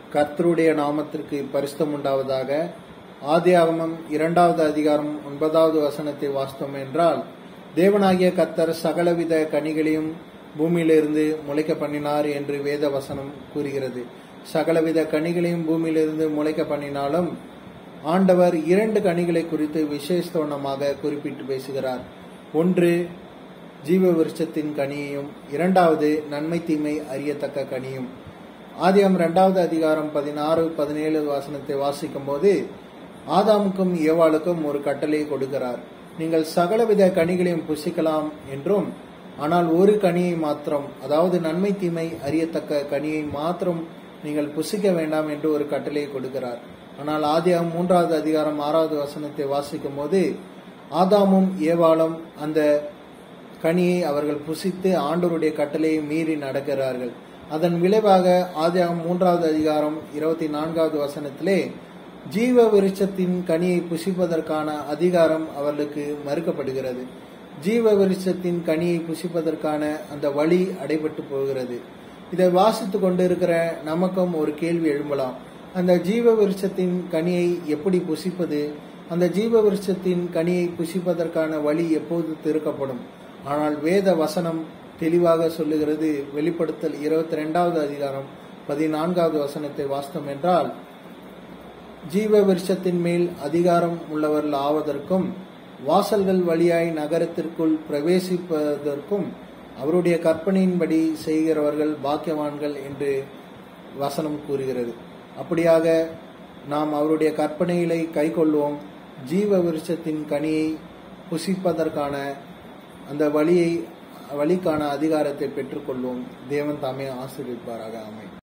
கர்த்தருடைய நாமத்திற்கு பரிசுத்தம் உண்டாவதாக ஆதியாகமம் இரண்டாவது அதிகாரம் ஒன்பதாவது வசனத்தை வாசித்தோம் என்றால் தேவனாகிய கர்த்தர் சகலவித கனிகளையும் பூமியிலிருந்து முளைக்க பண்ணினார் என்று வேத வசனம் கூறுகிறது சகலவித கனிகளையும் பூமியிலிருந்து முளைக்க பண்ணினாலும் ஆண்டவர் இரண்டு கனிகளை குறித்து விசேஷத்தோணமாக குறிப்பிட்டு பேசுகிறார் ஒன்று ஜீவ விருட்சத்தின் கனியையும் இரண்டாவது நன்மை தீமை அறியத்தக்க கனியும் ஆதியம் இரண்டாவது அதிகாரம் பதினாறு பதினேழு வாசனத்தை வாசிக்கும் போது ஆதாமுக்கும் ஏவாளுக்கும் ஒரு கட்டளை கொடுக்கிறார் நீங்கள் சகலவித கனிகளையும் புசிக்கலாம் என்றும் ஆனால் ஒரு கனியை மாத்திரம் அதாவது நன்மை தீமை அறியத்தக்க கனியை மாத்திரம் நீங்கள் புசிக்க வேண்டாம் என்று ஒரு கட்டளையை கொடுக்கிறார் ஆனால் ஆதியாகம் மூன்றாவது அதிகாரம் ஆறாவது வசனத்தை வாசிக்கும் போது ஆதாமும் ஏவாளும் அந்த கனியை அவர்கள் புசித்து ஆண்டவருடைய கட்டளையை மீறி நடக்கிறார்கள் அதன் விளைவாக ஆதியாகம் மூன்றாவது அதிகாரம் இருபத்தி நான்காவது வசனத்திலே ஜீவ விருட்சத்தின் கனியை புசிப்பதற்கான அதிகாரம் அவர்களுக்கு மறுக்கப்படுகிறது ஜீவ விருட்சத்தின் கனியை புசிப்பதற்கான அந்த வழி அடைபட்டு போகிறது இதை வாசித்து கொண்டிருக்கிற நமக்கும் ஒரு கேள்வி எழும்பலாம் அந்த ஜீவ விருட்சத்தின் கனியை எப்படி புசிப்பது அந்த ஜீவ விருட்சத்தின் கனியை புசிப்பதற்கான வழி எப்போது திறக்கப்படும் ஆனால் வேத வசனம் தெளிவாக சொல்லுகிறது வெளிப்படுத்தல் இருபத்தி ரெண்டாவது அதிகாரம் பதினான்காவது வசனத்தை வாஸ்தம் என்றால் ஜீவ விருட்சத்தின் மேல் அதிகாரம் உள்ளவர்கள் ஆவதற்கும் வாசல்கள் வழியாய் நகரத்திற்குள் பிரவேசிப்பதற்கும் அவருடைய கற்பனையின்படி செய்கிறவர்கள் பாக்கியவான்கள் என்று வசனம் கூறுகிறது அப்படியாக நாம் அவருடைய கற்பனைகளை கைக்கொள்வோம் ஜீவ விருட்சத்தின் கனியை புசிப்பதற்கான அந்த வழியை வழிக்கான அதிகாரத்தை பெற்றுக்கொள்வோம் தேவன் தாமே ஆசீர்விப்பாராக அமை